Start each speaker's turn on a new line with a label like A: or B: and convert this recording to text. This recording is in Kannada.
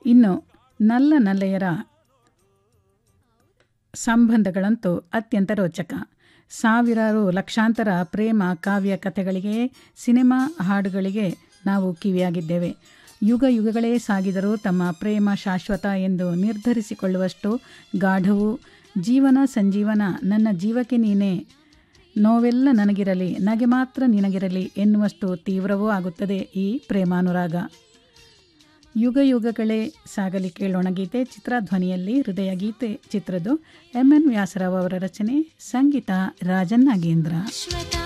A: ಇನ್ನು ನಲ್ಲ ನಲ್ಲೆಯರ ಸಂಬಂಧಗಳಂತೂ ಅತ್ಯಂತ ರೋಚಕ ಸಾವಿರಾರು ಲಕ್ಷಾಂತರ ಪ್ರೇಮ ಕಾವ್ಯ ಕಥೆಗಳಿಗೆ ಸಿನಿಮಾ ಹಾಡುಗಳಿಗೆ ನಾವು ಕಿವಿಯಾಗಿದ್ದೇವೆ ಯುಗ ಯುಗಗಳೇ ಸಾಗಿದರೂ ತಮ್ಮ ಪ್ರೇಮ ಶಾಶ್ವತ ಎಂದು ನಿರ್ಧರಿಸಿಕೊಳ್ಳುವಷ್ಟು ಗಾಢವೂ ಜೀವನ ಸಂಜೀವನ ನನ್ನ ಜೀವಕ್ಕೆ ನೀನೇ ನೋವೆಲ್ಲ ನನಗಿರಲಿ ನಗೆ ಮಾತ್ರ ನಿನಗಿರಲಿ ಎನ್ನುವಷ್ಟು ತೀವ್ರವೂ ಆಗುತ್ತದೆ ಈ ಪ್ರೇಮಾನುರಾಗ ಯುಗ ಯುಗಗಳೇ ಸಾಗಲಿ ಕೇಳೋಣ ಗೀತೆ ಚಿತ್ರಧ್ವನಿಯಲ್ಲಿ ಹೃದಯ ಗೀತೆ ಚಿತ್ರದ್ದು ಎಂ ಎನ್ ವ್ಯಾಸರಾವ್ ಅವರ ರಚನೆ ಸಂಗೀತ ರಾಜನ್ ನಾಗೇಂದ್ರ
B: ಶ್ವತ